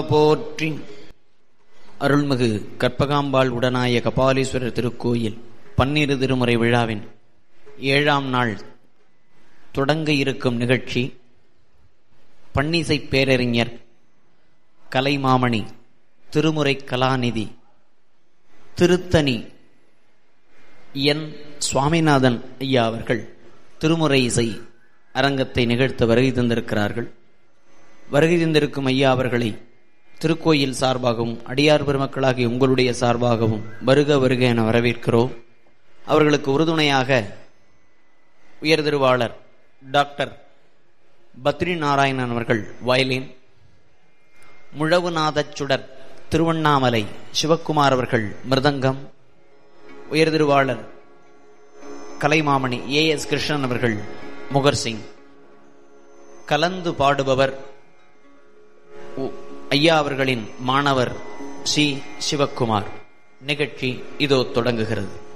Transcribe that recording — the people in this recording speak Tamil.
போற்றி அருள்மிகு கற்பகாம்பாள் உடனாய கபாலீஸ்வரர் திருக்கோயில் பன்னிரு திருமுறை விழாவின் ஏழாம் நாள் தொடங்க இருக்கும் நிகழ்ச்சி பன்னிசை பேரறிஞர் கலைமாமணி திருமுறை கலாநிதி திருத்தணி என் சுவாமிநாதன் ஐயா அவர்கள் திருமுறை இசை அரங்கத்தை நிகழ்த்த வருகை தந்திருக்கிறார்கள் வருகை தந்திருக்கும் ஐயா அவர்களை திருக்கோயில் சார்பாகவும் அடியார் பெருமக்களாகிய உங்களுடைய சார்பாகவும் வருக வருக என வரவேற்கிறோம் அவர்களுக்கு உறுதுணையாக உயர்திருவாளர் டாக்டர் பத்ரி நாராயணன் அவர்கள் வயலின் முழவுநாதச் சுடர் திருவண்ணாமலை சிவக்குமார் அவர்கள் மிருதங்கம் உயர்திருவாளர் கலைமாமணி ஏ எஸ் கிருஷ்ணன் அவர்கள் முகர்சிங் கலந்து பாடுபவர் உ- ஐயா அவர்களின் மாணவர் சி சிவக்குமார் நிகழ்ச்சி இதோ தொடங்குகிறது